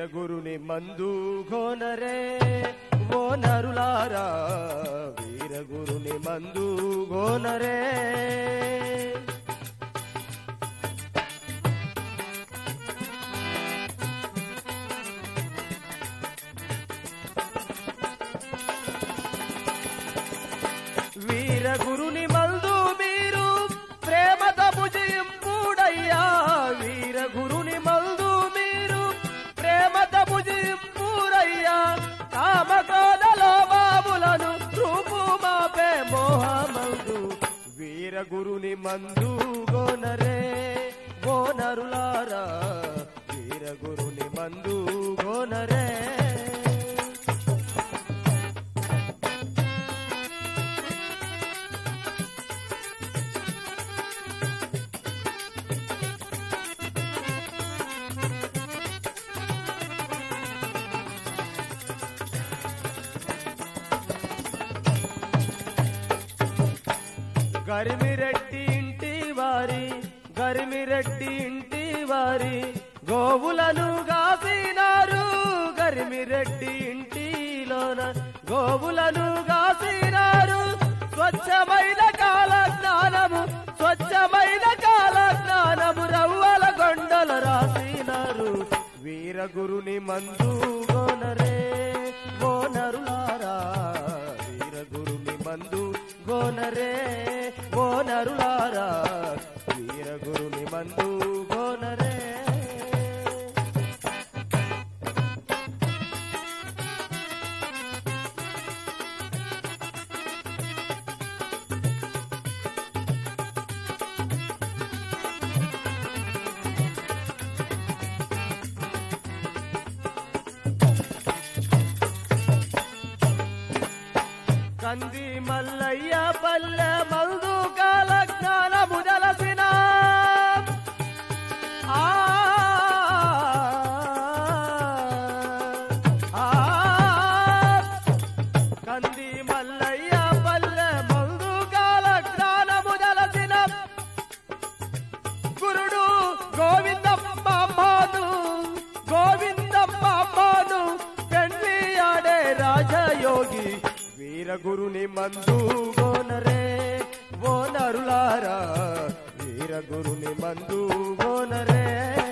వీరగురుని మందు గోనరే ఓ నరులారా వీరగురుని మందు గోనరే వీరగురుని మందు మీరు ప్రేమత భుజింపుడయ్యా వీరగురుని మందు మీరు ప్రేమత భుజింపురయ్యా కామక్రోధలో బాబులను రూపు మాపే మోహమందు వీరగురుని మందు గోనరే గోనరులారా వీరగురుని మందు గోనరే గరిమిరెడ్డి ఇంటి వారి గరిమిరెడ్డి ఇంటి వారి గోవులను గాసినారు గరిమిరెడ్డి ఇంటిలోన గోవులను గాసినారు స్వచ్ఛమైన కాల జ్ఞానము స్వచ్ఛమైన కాల జ్ఞానము రవ్వల గొండల రాసినారు వీరగురుని మందు గోనరే గోనరులారా వీరగురుని మందు గోనరే గోనరులారా వీరగురుని మందు గోనరే కంది మల్లయ్య పల్లె మల్దు కాల జ్ఞానము జలసిన ఆ, ఆ, కంది మల్లయ్య పల్లె మల్దు కాల జ్ఞానము జలసిన గురుడు గోవిందమ్మాను గోవిందమ్మాను పెండ్లి ఆడే రాజయోగి వీరగురుని మందు గోనరే ఓ నరులారా వీరగురుని మందు గోనరే